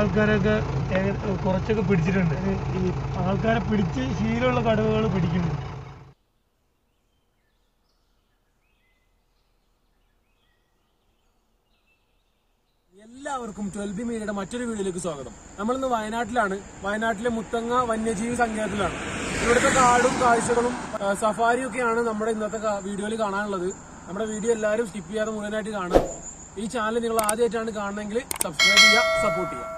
ആൾക്കാരൊക്കെ ഏക- കുറച്ചൊക്കെ പിടിച്ചിട്ടുണ്ട് ഈ ആൾക്കാരെ പിടിച്ച് ശീലമുള്ള കടുവകൾ പിടിക്കുന്നു എല്ലാവർക്കും ട്വൽവ് ബി മീഡിയയുടെ മറ്റൊരു വീഡിയോയിലേക്ക് സ്വാഗതം നമ്മളിന്ന് വയനാട്ടിലാണ് വയനാട്ടിലെ മുത്തങ്ങ വന്യജീവി സങ്കേതത്തിലാണ് ഇവിടുത്തെ കാടും കാഴ്ചകളും ആ, സഫാരിയും ഒക്കെയാണ് നമ്മുടെ ഇന്നത്തെ കാ- വീഡിയോയിൽ കാണാനുള്ളത് നമ്മുടെ വീഡിയോ എല്ലാവരും സ്കിപ്പ് ചെയ്യാതെ മുഴുവനായിട്ട് കാണുക ഈ ചാനൽ നിങ്ങൾ ആദ്യമായിട്ടാണ് കാണുന്നതെങ്കിൽ സബ്സ്ക്രൈബ് ചെയ്യുക സപ്പോർട്ട് ചെയ്യുക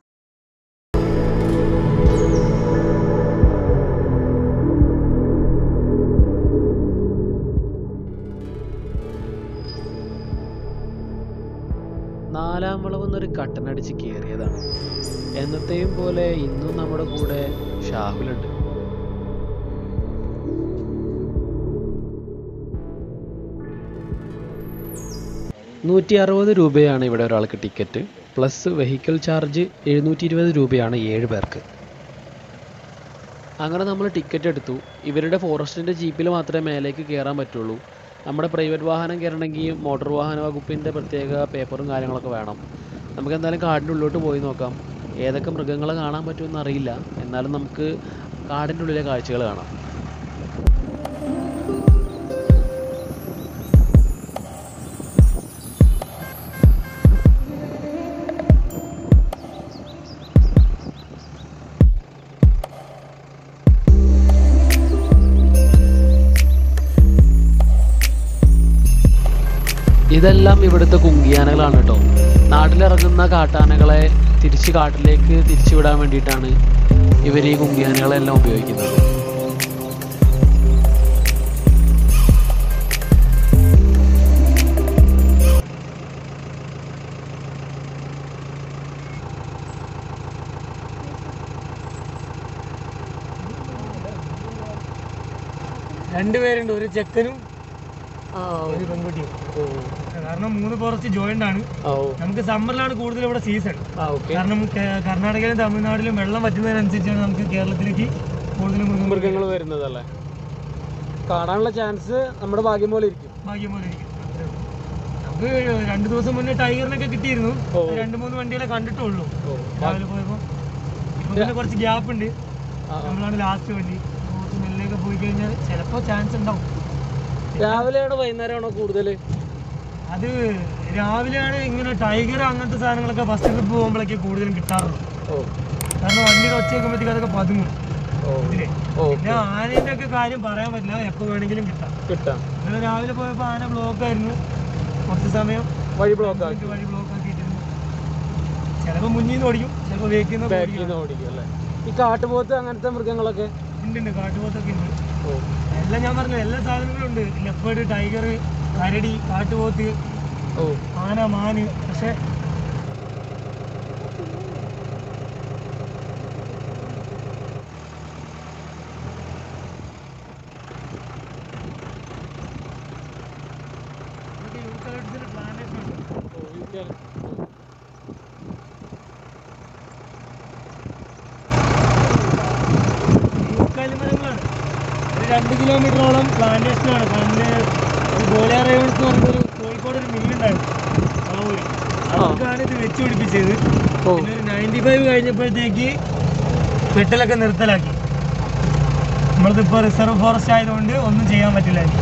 നാലാം വളവെന്നൊരു കട്ടനടിച്ച് കയറിയതാണ് എന്നത്തെയും പോലെ ഇന്നും നമ്മുടെ കൂടെ ഷാഹുലുണ്ട് നൂറ്റി അറുപത് രൂപയാണ് ഇവിടെ ഒരാൾക്ക് ടിക്കറ്റ് പ്ലസ് വെഹിക്കിൾ ചാർജ് എഴുന്നൂറ്റി ഇരുപത് രൂപയാണ് ഏഴ് പേർക്ക് അങ്ങനെ നമ്മൾ ടിക്കറ്റ് എടുത്തു ഇവരുടെ ഫോറസ്റ്റിൻ്റെ ജീപ്പിൽ മാത്രമേ മേലേക്ക് കയറാൻ പറ്റുള്ളൂ നമ്മുടെ പ്രൈവറ്റ് വാഹനം കയറണമെങ്കിൽ മോട്ടോർ വാഹന വകുപ്പിൻ്റെ പ്രത്യേക പേപ്പറും കാര്യങ്ങളൊക്കെ വേണം നമുക്ക് എന്തായാലും കാടിൻ്റെ ഉള്ളിലോട്ട് പോയി നോക്കാം ഏതൊക്കെ മൃഗങ്ങളെ കാണാൻ പറ്റുമെന്ന് അറിയില്ല എന്നാലും നമുക്ക് കാടിൻ്റെ ഉള്ളിലെ കാഴ്ചകൾ കാണാം ഇതെല്ലാം ഇവിടുത്തെ കുങ്കിയാനകളാണ് കേട്ടോ നാട്ടിലിറങ്ങുന്ന കാട്ടാനകളെ തിരിച്ച് കാട്ടിലേക്ക് തിരിച്ചു വിടാൻ വേണ്ടിയിട്ടാണ് ഇവർ ഈ കുങ്കിയാനകളെല്ലാം ഉപയോഗിക്കുന്നത് രണ്ടുപേരുണ്ട് ഒരു ചെക്കനും ഒരു പെൺകുട്ടിയും കാരണം മൂന്ന് ഫോറസ്റ്റ് ജോയിന്റ് ആണ് ഓ നമുക്ക് സമ്മറിലാണ് കൂടുതൽ ഇവിടെ സീസൺ ആ ഓക്കെ കാരണം കേ- കർണാടകയിലും തമിഴ്നാട്ടിലും വെള്ളം വറ്റുന്നതിനനുസരിച്ചാണ് നമുക്ക് കേരളത്തിലേക്ക് കൂടുതൽ മൃഗം മൃഗങ്ങൾ വരുന്നതല്ലേ കാണാനുള്ള ചാൻസ് നമ്മുടെ ഭാഗ്യം പോലെ ഇരിക്കും ഭാഗ്യം പോലെ ഇരിക്കും അത്രേ ഉള്ളൂ. നമുക്ക് രണ്ടു ദിവസം മുന്നേ ടൈഗറിനൊക്കെ കിട്ടിയിരുന്നു ഓ. രണ്ട് മൂന്ന് വണ്ടികളെ കണ്ടിട്ടുള്ളൂ ഓ രാവിലെ പോയപ്പോ ഇപ്പൊ പിന്നെ കുറച്ച് ഗ്യാപ്പ് ഉണ്ട് ആ, ആ. നമ്മളാണ് ലാസ്റ്റ് വണ്ടി കുറച്ച് മെല്ലൊക്കെ പോയി കഴിഞ്ഞാൽ ചിലപ്പോ ചാൻസ് ഉണ്ടാവും രാവിലെയാണോ വൈകുന്നേരമാണോ കൂടുതൽ അത് രാവിലെയാണ് ഇങ്ങനെ ടൈഗർ അങ്ങനത്തെ സാധനങ്ങളൊക്കെ ഫസ്റ്റ് ട്രിപ്പ് പോകുമ്പോഴൊക്കെ കൂടുതലും കിട്ടാറുള്ളൂ ഓ കാരണം വണ്ടിയുടെ ഒച്ച വെക്കുമ്പോഴത്തേക്ക് അതൊക്കെ പതുങ്ങും ഓ ഇതിലെ ഓ പിന്നെ ആനേന്റെ ഒക്കെ കാര്യം പറയാൻ പറ്റില്ല എപ്പോ വേണമെങ്കിലും കിട്ടാം കിട്ടാം ഇന്നലെ രാവിലെ പോയപ്പോ ആന ബ്ലോക്ക് ആയിരുന്നു കുറച്ച് സമയം വഴി ബ്ലോക്ക് മിനിറ്റ് വഴി ബ്ലോക്ക് ആക്കിയിട്ടിരുന്നു ചിലപ്പോ മുന്നിൽ നിന്ന് ഓടിക്കും ചിലപ്പോ വേക്കിൽ നിന്ന് ബാക്കിൽ നിന്ന് ഓടിക്കും അല്ലേ ഈ കാട്ടുപോത്ത് അങ്ങനത്തെ മൃഗങ്ങളൊക്കെ ഉണ്ട് ഉണ്ട് കാട്ടുപോത്തൊക്കെ ഉണ്ട് ഓ എല്ലാം ഞാൻ പറഞ്ഞു എല്ലാ സാധനങ്ങളും ഉണ്ട് ലെപ്പേർഡ് ടൈഗർ കരടി കാട്ടുപോത്ത് ഓ ആന മാന് പക്ഷെ ഓ യൂക്കാലി മരങ്ങളാണ് ഒരു രണ്ട് കിലോമീറ്ററോളം പ്ലാന്റേഷനാണ് പണ്ട് ഒരു ഗോളിയാർ റേവൺസ് എന്ന് പറഞ്ഞൊരു കോഴിക്കോട് ഒരു മില്ലുണ്ടായിരുന്നു പാവൂര് അവർക്കാണ് ഇത് വെച്ച് പിടിപ്പിച്ചത് ഓ പിന്നെ ഒരു നയൻറ്റി ഫൈവ് കഴിഞ്ഞപ്പോഴത്തേക്ക് വെട്ടലൊക്കെ നിർത്തലാക്കി നമ്മളിതിപ്പോൾ റിസർവ് ഫോറസ്റ്റ് ആയതുകൊണ്ട് ഒന്നും ചെയ്യാൻ പറ്റില്ല ഇനി.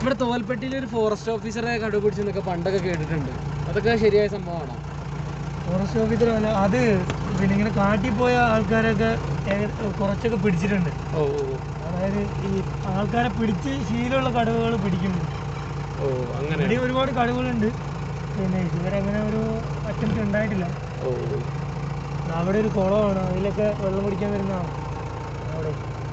നമ്മുടെ തോൽപ്പെട്ടിയിൽ ഒരു ഫോറസ്റ്റ് ഓഫീസറെ കണ്ടുപിടിച്ചെന്നൊക്കെ പണ്ടൊക്കെ കേട്ടിട്ടുണ്ട് അതൊക്കെ ശരിയായ സംഭവമാണോ ഫോറസ്റ്റ് ഓഫീസർ അല്ല അത് പിന്നെ ഇങ്ങനെ കാട്ടിൽ പോയ ആൾക്കാരൊക്കെ ഏക- കുറച്ചൊക്കെ പിടിച്ചിട്ടുണ്ട് ഓ ഓ അതായത് ഈ ആൾക്കാരെ പിടിച്ച് ശീലമുള്ള കടുവകൾ പിടിക്കുന്നുണ്ട് ഓ അങ്ങനെ ഇവിടെ ഒരുപാട് കടുവകളുണ്ട് പിന്നെ ഇതുവരെ അങ്ങനെ ഒരു അറ്റംപ്റ്റ് ഉണ്ടായിട്ടില്ല ഓ അവിടെ ഒരു കുളമാണ് അതിലൊക്കെ വെള്ളം കുടിക്കാൻ വരുന്നതാണ് അവിടെ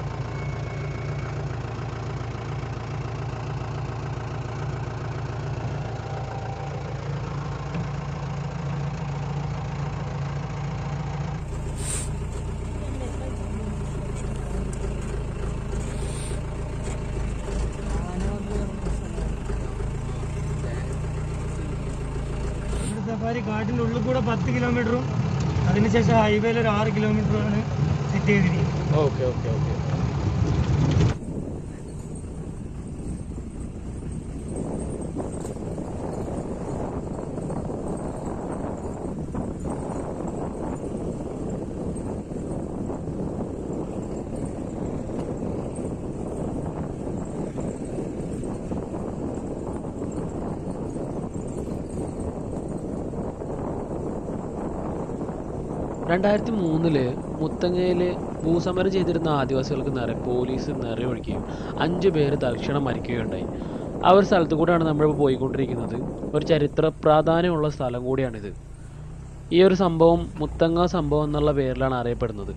ഇവിടെ സഫാരി കാട്ടിൻ്റെ ഉള്ളിൽ കൂടെ പത്ത് കിലോമീറ്ററും അതിനുശേഷം ഹൈവേയിൽ ഒരു ആറ് കിലോമീറ്ററുമാണ് സെറ്റ് ചെയ്തിരിക്കുന്നത് ഓക്കെ ഓക്കെ ഓക്കെ രണ്ടായിരത്തി മൂന്നില് മുത്തങ്ങയിൽ ഭൂസമരം ചെയ്തിരുന്ന ആദിവാസികൾക്ക് നേരെ പോലീസ് നിറയൊഴിക്കുകയും അഞ്ചു പേര് തൽക്ഷണം മരിക്കുകയുണ്ടായി ആ ഒരു സ്ഥലത്ത് കൂടെയാണ് നമ്മളിപ്പോൾ പോയിക്കൊണ്ടിരിക്കുന്നത് ഒരു ചരിത്ര പ്രാധാന്യമുള്ള സ്ഥലം കൂടിയാണിത് ഈ ഒരു സംഭവം മുത്തങ്ങ സംഭവം എന്നുള്ള പേരിലാണ് അറിയപ്പെടുന്നത്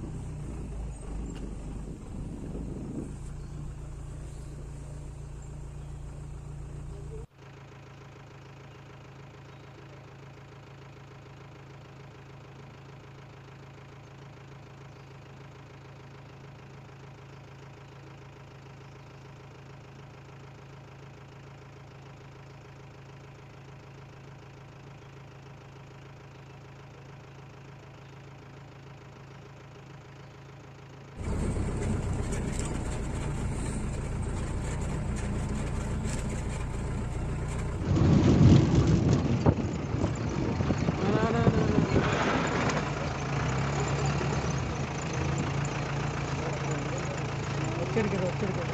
ഒച്ചെടുക്കരുത് ഒച്ചെടുക്കരുത്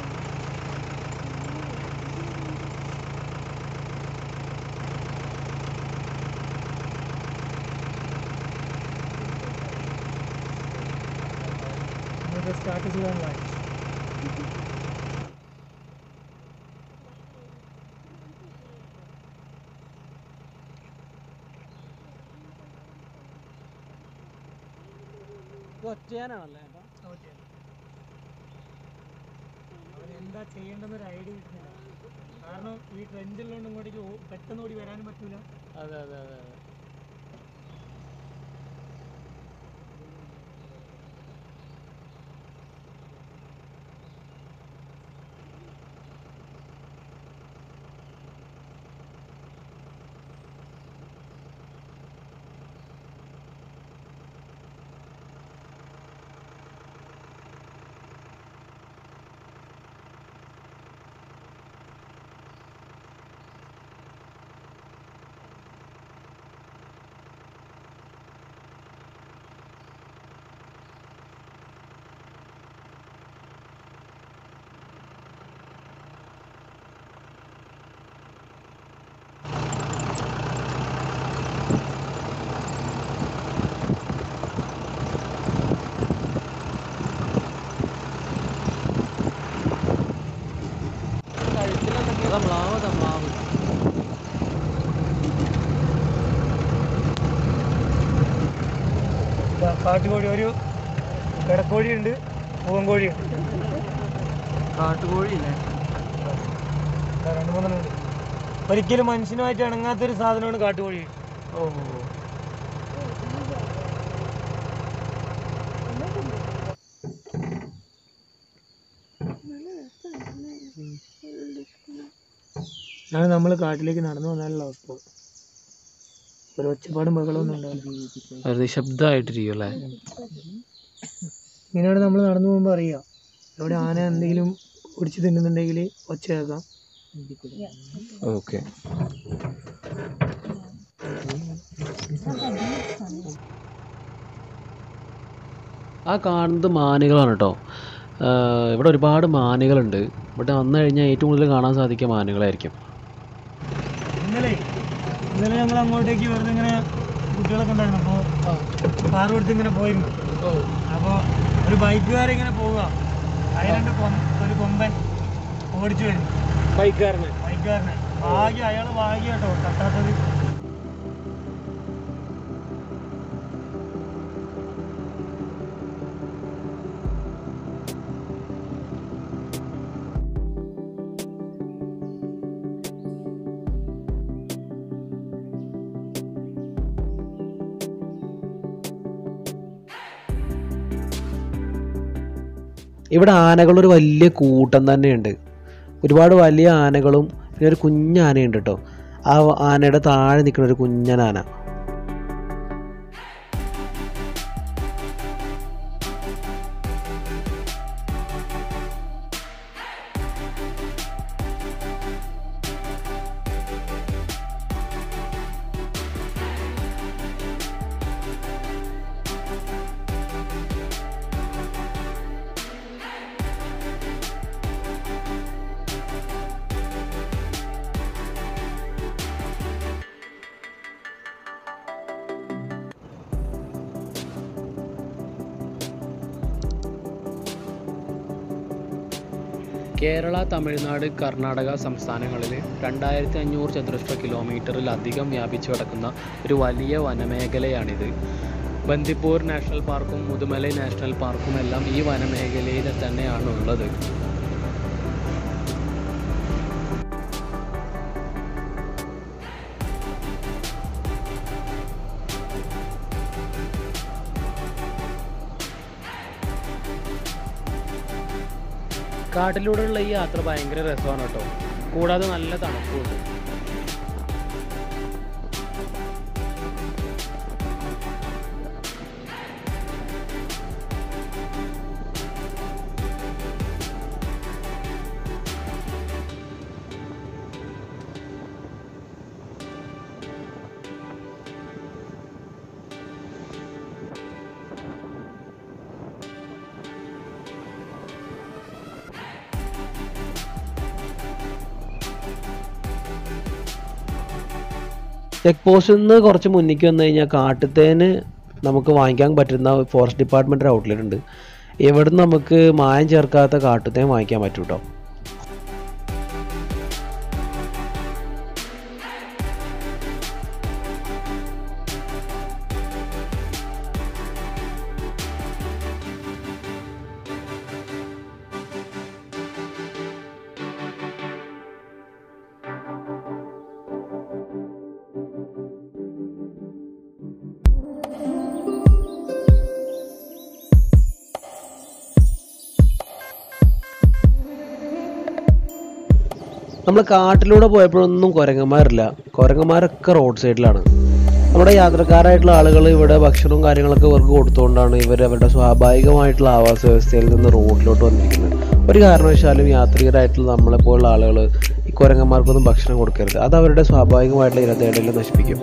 സ്റ്റാർട്ട് ചെയ്യാനുള്ള ഒറ്റയാനാണല്ലേ അവരെന്താ ചെയ്യേണ്ടെന്നൊരു ഐഡിയ കിട്ടുന്നില്ല കാരണം ഈ ട്രെഞ്ചുള്ളതുകൊണ്ട് ഇങ്ങോട്ടേക്ക് ഓ- പെട്ടെന്ന് ഓടി വരാനും പറ്റൂല അതെ അതെ അതെ അതെ അതാ മ്ലാവ് അതാ മ്ലാവ് ഇതാ കാട്ടുകോഴി ഒരു കിടക്കോഴിയുണ്ട് പൂവൻകോഴിയുണ്ട് കാട്ടുകോഴിയില്ലേ ഇതാ രണ്ട് മൂന്നെണ്ണം ഉണ്ട് ഒരിക്കലും മനുഷ്യനുമായിട്ട് ഇണങ്ങാത്തൊരു സാധനമാണ് കാട്ടുകോഴി ഓ ആണ് നമ്മൾ കാട്ടിലേക്ക് നടന്നു വന്നാലുള്ള അവസ്ഥ ഒരു ഒച്ചപ്പാടും ബഹളമൊന്നും ഉണ്ടാവില്ല ഒരു നിശബ്ദമായിട്ടിരിക്കും അല്ലേ ഇങ്ങനെയാണ് നമ്മൾ നടന്നു പോകുമ്പോൾ അറിയാം എവിടെ ആന എന്തെങ്കിലും പിടിച്ച് തിന്നുന്നുണ്ടെങ്കിൽ ഒച്ച കേൾക്കാം ഓക്കെ ആ കാണുന്നത് മാനുകളാണ് കേട്ടോ ഇവിടെ ഒരുപാട് മാനുകളുണ്ട് ഇവിടെ വന്നു കഴിഞ്ഞാൽ ഏറ്റവും കൂടുതൽ കാണാൻ സാധിക്കുക മാനുകളായിരിക്കും ഇന്നലെ ഇന്നലെ ഞങ്ങൾ അങ്ങോട്ടേക്ക് വെറുതെ ഇങ്ങനെ കുട്ടികളൊക്കെ ഉണ്ടായിരുന്നു അപ്പോൾ കാർ കൊടുത്ത് ഇങ്ങനെ പോയിരുന്നു അപ്പോൾ ഒരു ബൈക്കുകാരിങ്ങനെ പോവുക അതിലുണ്ട് കൊം- ഒരു കൊമ്പൻ ഓടിച്ചു വരുന്നു ബൈക്കാരന് ബൈക്കുകാരനെ ഭാഗ്യം അയാൾ ഭാഗ്യം കേട്ടോ തട്ടാത്തത് ഇവിടെ ആനകളൊരു വലിയ കൂട്ടം തന്നെയുണ്ട് ഒരുപാട് വലിയ ആനകളും പിന്നെ ഒരു കുഞ്ഞാനയുണ്ട് കേട്ടോ ആ ആനയുടെ താഴെ നിൽക്കുന്ന ഒരു കുഞ്ഞൻ ആന കേരള തമിഴ്നാട് കർണാടക സംസ്ഥാനങ്ങളിൽ രണ്ടായിരത്തി അഞ്ഞൂറ് ചതുരശ്ര കിലോമീറ്ററിലധികം വ്യാപിച്ചു കിടക്കുന്ന ഒരു വലിയ വനമേഖലയാണിത് ബന്ദിപ്പൂർ നാഷണൽ പാർക്കും മുതുമലൈ നാഷണൽ പാർക്കും എല്ലാം ഈ വനമേഖലയിൽ തന്നെയാണ് ഉള്ളത് കാട്ടിലൂടെയുള്ള ഈ യാത്ര ഭയങ്കര രസമാണ് കേട്ടോ കൂടാതെ നല്ല തണുപ്പുണ്ട് ചെക്ക് പോസ്റ്റിൽ നിന്ന് കുറച്ച് മുന്നിലേക്ക് വന്നു കഴിഞ്ഞാൽ കാട്ടുതേന് നമുക്ക് വാങ്ങിക്കാൻ പറ്റുന്ന ഫോറസ്റ്റ് ഡിപ്പാർട്ട്മെൻറ്റ് ഔട്ട്ലെറ്റ് ഉണ്ട് ഇവിടുന്ന് നമുക്ക് മായം ചേർക്കാത്ത കാട്ടുതേൻ വാങ്ങിക്കാൻ പറ്റും കേട്ടോ നമ്മൾ കാട്ടിലൂടെ പോയപ്പോഴൊന്നും കുരങ്ങന്മാരില്ല കുരങ്ങന്മാരൊക്കെ റോഡ് സൈഡിലാണ് നമ്മുടെ യാത്രക്കാരായിട്ടുള്ള ആളുകൾ ഇവിടെ ഭക്ഷണവും കാര്യങ്ങളൊക്കെ ഇവർക്ക് കൊടുത്തുകൊണ്ടാണ് ഇവർ അവരുടെ സ്വാഭാവികമായിട്ടുള്ള ആവാസ വ്യവസ്ഥയിൽ നിന്ന് റോഡിലോട്ട് വന്നിരിക്കുന്നത് ഒരു കാരണവശാലും യാത്രികരായിട്ടുള്ള നമ്മളെപ്പോലുള്ള ആളുകൾ ഈ കുരങ്ങന്മാർക്കൊന്നും ഭക്ഷണം കൊടുക്കരുത് അത് അവരുടെ സ്വാഭാവികമായിട്ടുള്ള ഇരതേടലിൽ നശിപ്പിക്കും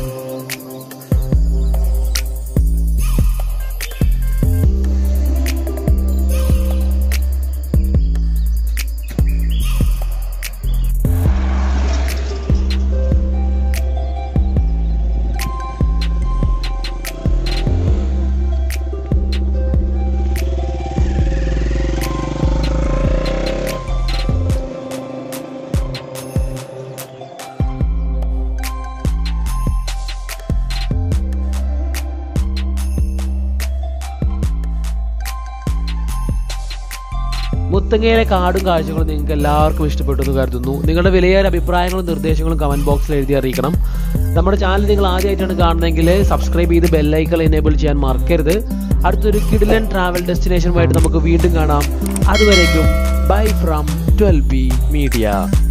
മുത്തങ്ങയിലെ കാടും കാഴ്ചകളും നിങ്ങൾക്ക് എല്ലാവർക്കും ഇഷ്ടപ്പെട്ടു എന്ന് കരുതുന്നു നിങ്ങളുടെ വിലയേറെ അഭിപ്രായങ്ങളും നിർദ്ദേശങ്ങളും കമന്റ് ബോക്സിൽ എഴുതി അറിയിക്കണം നമ്മുടെ ചാനൽ നിങ്ങൾ ആദ്യമായിട്ടാണ് കാണുന്നതെങ്കിൽ സബ്സ്ക്രൈബ് ചെയ്ത് ബെല്ലൈക്കൽ എനേബിൾ ചെയ്യാൻ മറക്കരുത് അടുത്തൊരു കിഡിലൻ ട്രാവൽ ഡെസ്റ്റിനേഷനുമായിട്ട് നമുക്ക് വീണ്ടും കാണാം അതുവരേക്കും bye from twelve B media